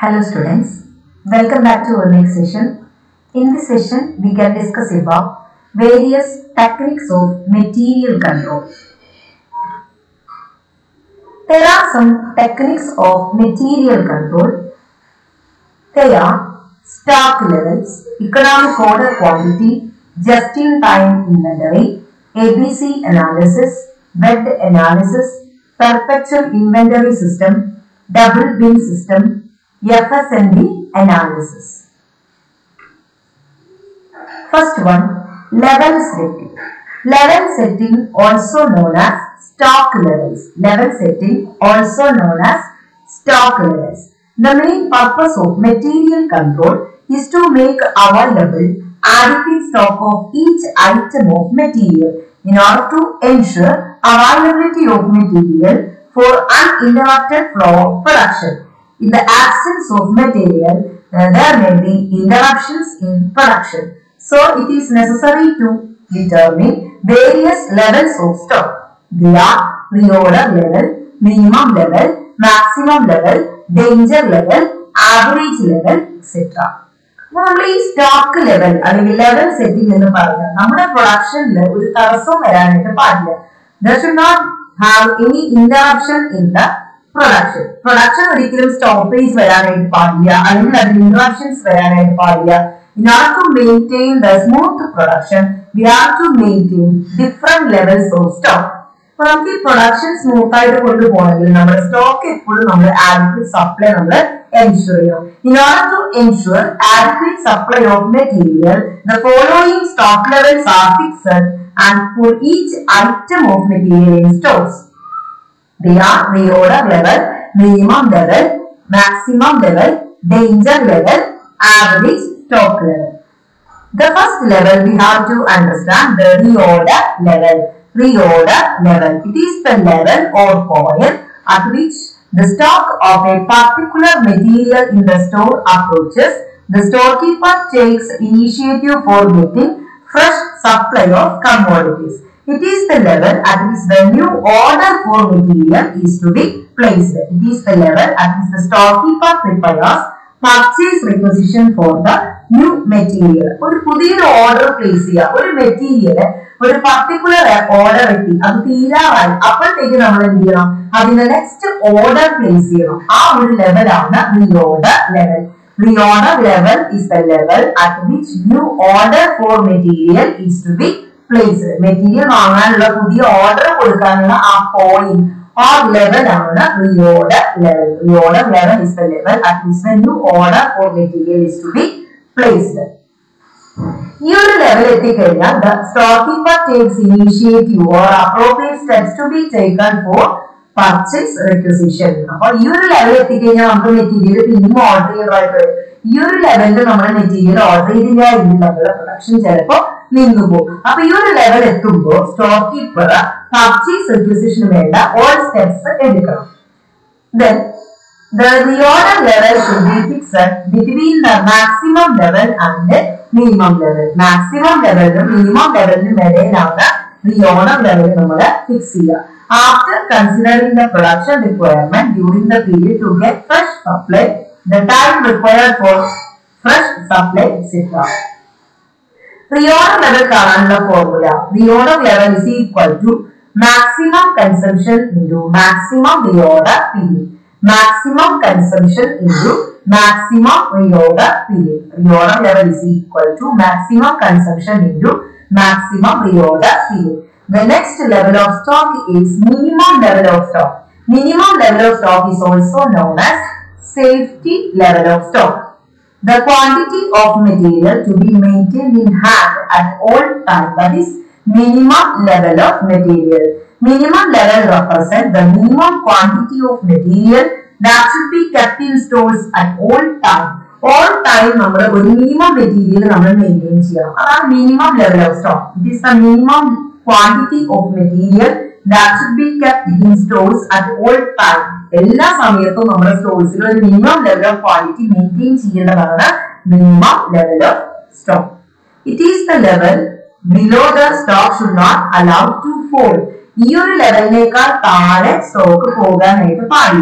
Hello students, welcome back to our next session. In this session, we can discuss about various techniques of material control. There are some techniques of material control. They are stock levels, economic order quantity, just-in-time inventory, ABC analysis, bed analysis, perpetual inventory system, double bin system, FSND analysis. First one, level setting. Level setting also known as stock levels. Level setting also known as stock levels. The main purpose of material control is to make available adequate stock of each item of material in order to ensure availability of material for uninterrupted flow of production. In the absence of material, uh, there may be interruptions in production. So it is necessary to determine various levels of stock. They are reorder level, minimum level, maximum level, danger level, average level, etc. അപ്പോൾ നമ്മൾ ഈ stock level അല്ലെങ്കിൽ level setting എന്ന് പറഞ്ഞാൽ നമ്മുടെ പ്രൊഡക്ഷനിൽ ഒരു തടസ്സവും വരാനായിട്ട് പാടില്ല there should not have any interruption in the production production ഒരിക്കലും സ്റ്റോപ്പേജ് വരാനായിട്ട് പാടില്ല അല്ലെങ്കിൽ അതിൽ ഇന്ററപ്ഷൻസ് വരാനായിട്ട് പാടില്ല in order to maintain the smooth production we have to maintain different levels of stock അപ്പൊ നമുക്ക് ഈ പ്രൊഡക്ഷൻ സ്മൂത്ത് ആയിട്ട് കൊണ്ടുപോകണമെങ്കിൽ നമ്മുടെ സ്റ്റോക്ക് എപ്പോഴും നമ്മൾ ആഡിക്വേറ്റ് സപ്ലൈ നമ്മൾ എൻഷുർ ചെയ്യണം in order to ensure adequate supply of material the following stock levels are fixed and for each item of material in stocks They are reorder level, minimum level, maximum level, danger level, average stock level. The first level we have to understand the reorder level. Reorder level. It is the level or point at which the stock of a particular material in the store approaches. The storekeeper takes initiative for getting fresh supply of commodities. It is the level at which the new order for material is to be placed. It is the level at which the storekeeper prepares purchase requisition for the new material. ഒരു പുതിയൊരു order place ചെയ്യുക ഒരു material ഒരു particular order എത്തി അത് തീരാറായി അപ്പോഴത്തേക്ക് നമ്മൾ എന്ത് ചെയ്യണം അതിന്റെ നെക്സ്റ്റ് ഓർഡർ പ്ലേസ് ചെയ്യണം ആ ഒരു ലെവലാണ് reorder level reorder level is the level at which new order for material is to be place material വാങ്ങാനുള്ള പുതിയ ഓർഡർ കൊടുക്കാനുള്ള ആ പോയിന്റ് ആ ലെവൽ ആണ് reorder level reorder level is the level at which the new order for material is to be placed ഈ ഒരു level എത്തിക്കഴിഞ്ഞാൽ the stockkeeper takes initiative or appropriate steps to be taken for purchase requisition അപ്പൊ ഈ ഒരു level എത്തിക്കഴിഞ്ഞാൽ നമുക്ക് material പിന്നെയും order ചെയ്യേണ്ടതായിട്ട് വരും ഈ ഒരു ലെവലിൽ നമ്മൾ മെറ്റീരിയൽ ഓർഡർ ചെയ്തില്ല എങ്കിൽ നമ്മുടെ പ്രൊഡക്ഷൻ ചിലപ്പോൾ നിന്നു പോകും അപ്പൊ ഈ ഒരു ലെവൽ എത്തുമ്പോൾ സ്റ്റോക്ക് കീപ്പർ പർച്ചേസ് റിക്വസിഷന് വേണ്ട ഓൾ സ്റ്റെപ്സ് എടുക്കണം then the reorder level should be fixed between the maximum level and the minimum level maximum ലെവലിനും minimum ലെവലിനും ഇടയിലാണ് reorder level നമ്മൾ ഫിക്സ് ചെയ്യുക after considering the production requirement during the period to get fresh supply the time required for fresh supply etc reorder level കാണാനുള്ള formula reorder level is equal to maximum consumption into maximum reorder period maximum consumption into maximum reorder period reorder level is equal to maximum consumption into maximum reorder period The next level of stock is minimum level of stock. Minimum level of stock is also known as safety level of stock. the quantity of material to be maintained in hand at all times that is minimum level of material minimum level represent the minimum quantity of material that should be kept in stores at all time all time നമ്മൾ ഒരു minimum material നമ്മൾ maintain ചെയ്യണം അതാണ് minimum level of stock it is the minimum quantity of material that should be kept in stores at all time എല്ലാ സമയത്തും നമ്മുടെ സ്റ്റോഴ്സിൽ ഒരു minimum level of quality maintain ചെയ്യേണ്ടതാണ് minimum level of stock it is the level below the stock should not allow to fall ഈ ഒരു ലെവലിനേക്കാൾ താഴെ stock പോകാനായിട്ട് പാടില്ല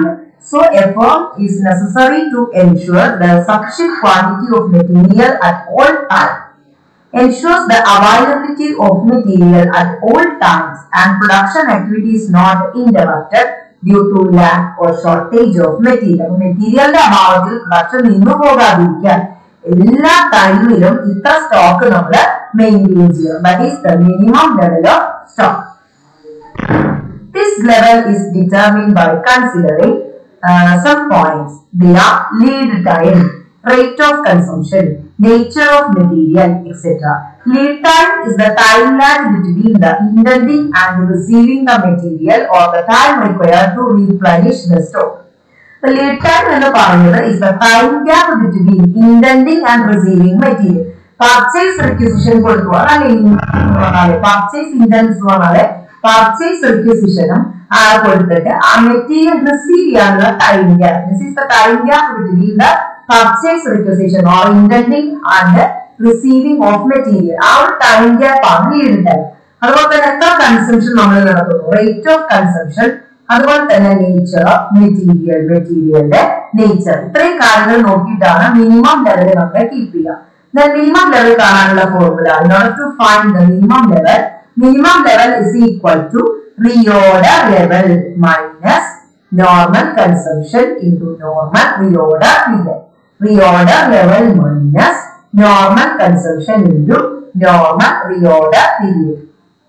So a firm is necessary to ensure the sufficient quantity of material at all times ensures the availability of material at all times and production activity is not interrupted due to lack or shortage of material. മെറ്റീരിയലിന്റെ അഭാവത്തിൽ production നിന്നു പോകാതിരിക്കാൻ എല്ലാ ടൈമിലും ഇത്ര stock നമ്മൾ maintain ചെയ്യണം that is the minimum level of stock This level is determined by considering uh, some points. They are lead time, rate of consumption, nature of material, etc. Lead time is the time lag between the intending and receiving the material or the time required to replenish the stock. The lead time എന്ന് പറയുന്നത് is the time gap between intending and receiving material. Purchase requisition കൊടുക്കുക അല്ലെ purchase intense എന്ന് പറഞ്ഞാല് purchase റിക്വസിഷനും കൊടുത്തിട്ട് ആ material receive ചെയ്യാനുള്ള time gap this is the time gap between the purchase requisition or intending and receiving of material ആ ഒരു ടൈം ഗ്യാപ്പ് ആണ് ലീഡ് ടൈം അതുപോലെ തന്നെ എത്ര കൺസംഷൻ നമ്മൾ നടത്തുന്നു റേറ്റ് ഓഫ് കൺസംഷൻ അതുപോലെ തന്നെ നേച്ചർ ഓഫ് മെറ്റീരിയൽ മെറ്റീരിയലിന്റെ നേച്ചർ ഇത്രയും കാര്യങ്ങൾ നോക്കിയിട്ടാണ് മിനിമം ലെവൽ നമ്മൾ കീപ്പ് ചെയ്യുക മിനിമം ലെവൽ കാണാനുള്ള formula in order to find the minimum level minimum level is equal to reorder level minus normal consumption into normal reorder figure reorder level minus normal consumption into normal reorder period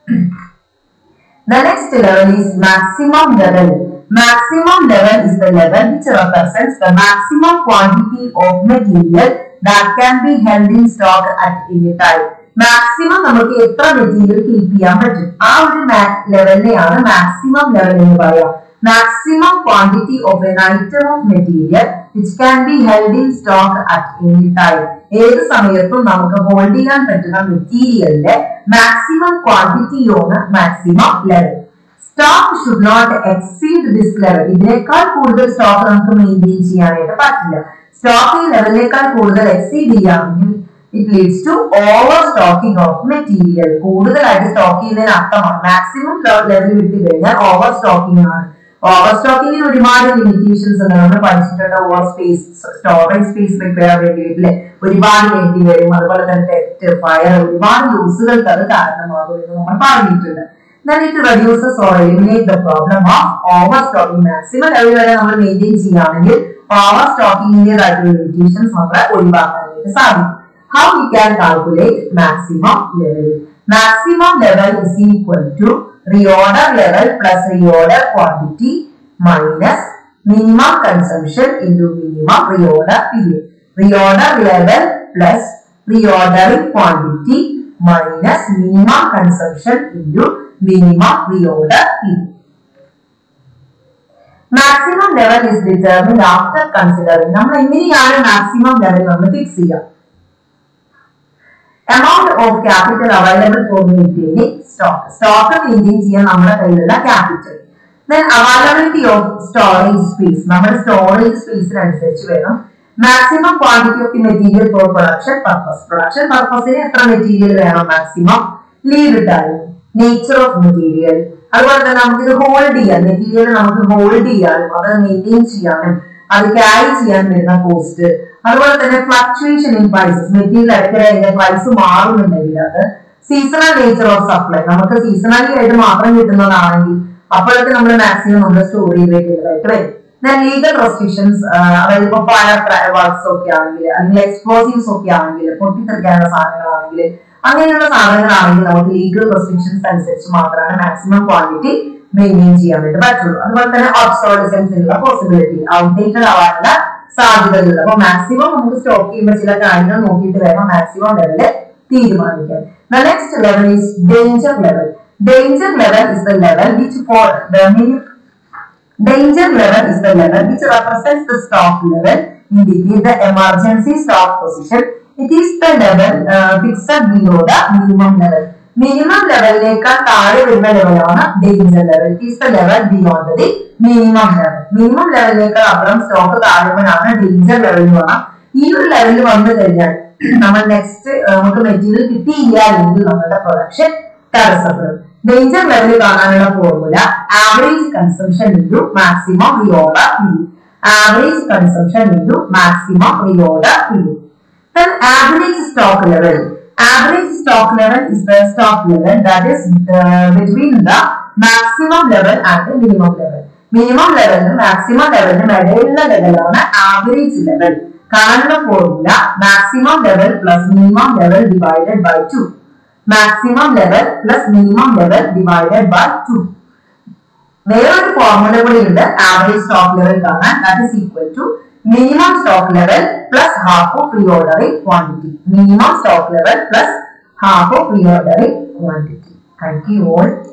The next level is maximum level. Maximum level is the level which represents the maximum quantity of material that can be held in stock at any time. Maximum നമുക്ക് എത്ര material keep ചെയ്യാൻ പറ്റും ആ ഒരു ലെവലിനെയാണ് maximum level എന്ന് പറയുക maximum quantity of an item of material which can be held in stock at any time ഏത് സമയത്തും നമുക്ക് ഹോൾഡ് ചെയ്യാൻ പറ്റുന്ന മെറ്റീരിയലിന്റെ മാക്സിമം ക്വാണ്ടിറ്റിയാണ് maximum level stock should not exceed this level ഇതിനേക്കാൾ കൂടുതൽ സ്റ്റോക്ക് നമുക്ക് മെയിൻറ്റെയിൻ ചെയ്യാനായിട്ട് പറ്റില്ല സ്റ്റോക്ക് ഈ ലെവലിനേക്കാൾ കൂടുതൽ എക്സീഡ് ചെയ്യുകയാണെങ്കിൽ it leads to over stocking of material കൂടുതലായിട്ട് സ്റ്റോക്ക് ചെയ്യുന്നതിന് അർത്ഥമാണ് മാക്സിമം ലെവൽ വിട്ട് കഴിഞ്ഞാൽ ഓവർ സ്റ്റോക്കിംഗ് ആണ് ഓവർ സ്റ്റോക്കിങ്ങിന് ഒരുപാട് ലിമിറ്റേഷൻസ് ഉണ്ട് നമ്മൾ പഠിച്ചിട്ടുണ്ട് over space storage space repair വേണ്ടി വരില്ലേ ഒരുപാട് വേണ്ടി വരും അതുപോലെ തന്നെ തെറ്റ് ഫയർ ഒരുപാട് ലൂസുകൾക്ക് അത് കാരണമാകും എന്ന് നമ്മൾ പറഞ്ഞിട്ടുണ്ട് then it reduces or eliminate the problem of overstocking maximum level വരെ നമ്മൾ മെയിൻറ്റെയിൻ ചെയ്യുകയാണെങ്കിൽ ഓവർ സ്റ്റോക്കിങ്ങിൻ്റെതായിട്ടുള്ള ലിമിറ്റേഷൻസ് നമ്മൾ ഒഴിവാക്കാനായിട്ട് സാധിക്കും how we can calculate maximum level maximum level is equal to reorder level plus reorder quantity minus minimum consumption into minimum reorder period reorder level plus reordering quantity minus minimum consumption into minimum reorder period maximum level is determined after considering നമ്മൾ എങ്ങനെയാണ് maximum level നമ്മൾ fix ചെയ്യുക amount of capital available for maintaining stock stock maintain ചെയ്യാൻ നമ്മുടെ കയ്യിലുള്ള capital then availability of storage space നമ്മുടെ storage സ്പേസിനനുസരിച്ച് വേണം maximum quantity of the material for production purpose production പർപ്പസിന് എത്ര മെറ്റീരിയൽ വേണം maximum lead time nature of material അതുപോലെ തന്നെ നമുക്ക് ഇത് ഹോൾഡ് ചെയ്യാൻ മെറ്റീരിയൽ നമുക്ക് ഹോൾഡ് ചെയ്യാനും അത് മെയിൻറ്റെയിൻ ചെയ്യാനും അത് ക്യാരി ചെയ്യാൻ വരുന്ന കോസ്റ്റ് അതുപോലെ തന്നെ ഫ്ലക്ച്വേഷൻ ഇൻ പ്രൈസസ് മെറ്റീരിയൽ ഇടയ്ക്കിടെ അതിന്റെ പ്രൈസ് മാറുന്നുണ്ടെങ്കിൽ അത് സീസണൽ നേച്ചർ ഓഫ് സപ്ലൈ നമുക്ക് സീസണലി ആയിട്ട് മാത്രം കിട്ടുന്നതാണെങ്കിൽ അപ്പോഴൊക്കെ നമ്മൾ മാക്സിമം നമ്മൾ സ്റ്റോർ ചെയ്ത് വെക്കേണ്ടതായിട്ട് വരും ലീഗൽ റെസ്ട്രിക്ഷൻസ് അതായത് ഇപ്പൊ ഫയർ വർക്ക്സ് ഒക്കെ ആണെങ്കിൽ അല്ലെങ്കിൽ എക്സ്പ്ലോസീവ്സ് ഒക്കെ ആണെങ്കിൽ പൊട്ടിത്തെറിക്കാനുള്ള സാധനങ്ങളാണെങ്കിൽ അങ്ങനെയുള്ള സാധനങ്ങളാണെങ്കിൽ നമുക്ക് ലീഗൽ റെസ്ട്രിക്ഷൻസ് അനുസരിച്ച് മാത്രമാണ് മാക്സിമം ക്വാണ്ടിറ്റി മെയിൻറ്റെയിൻ ചെയ്യാൻ വേണ്ടി പറ്റുള്ളൂ അതുപോലെ തന്നെ ഒബ്സോളിസൻസിനുള്ള പോസിബിലിറ്റി ഔട്ട്ഡേറ്റഡ് ആവാനുള്ള സാധ്യതകളുണ്ട് അപ്പൊ മാക്സിമം നമുക്ക് സ്റ്റോക്ക് ചെയ്യുമ്പോൾ ചില കാര്യങ്ങൾ നോക്കിയിട്ട് വേണം മാക്സിമം ലെവല് തീരുമാനിക്കാൻ the next level is danger level danger level is the level which for the Danger level is the level which represents the stock level, indicate the emergency stock position. It is the level uh, fixed below the minimum level. Minimum ലെവലിനേക്കാൾ താഴെ വരുന്ന ലെവലാണ് danger level it is the level beyond the minimum level minimum ലെവലിനേക്കാൾ അപ്പുറം stock താഴുമ്പോഴാണ് danger level എന്ന് പറഞ്ഞാൽ ഈ ഒരു ലെവലിൽ വന്നു കഴിഞ്ഞാൽ നമ്മൾ നെക്സ്റ്റ് നമുക്ക് മെറ്റീരിയൽ കിട്ടിയില്ല എങ്കിൽ നമ്മുടെ പ്രൊഡക്ഷൻ തടസ്സപ്പെടും ഡേഞ്ചർ ലെവൽ കാണാനുള്ള formula average consumption into maximum റിയോവർ average consumption into maximum reorder period. Then average stock level. Average stock level is the stock level that is uh, between the maximum level and the minimum level. Minimum ലെവലിനും maximum ലെവലിനും ഇടയിലുള്ള ലെവലാണ് average level കാണുന്ന formula maximum level plus minimum level divided by two maximum level plus minimum level divided by two വേറൊരു formula കൂടി ഉണ്ട് average stock level കാണാൻ that is equal to minimum stock level plus half of reordering quantity minimum stock level plus half of reordering quantity thank you all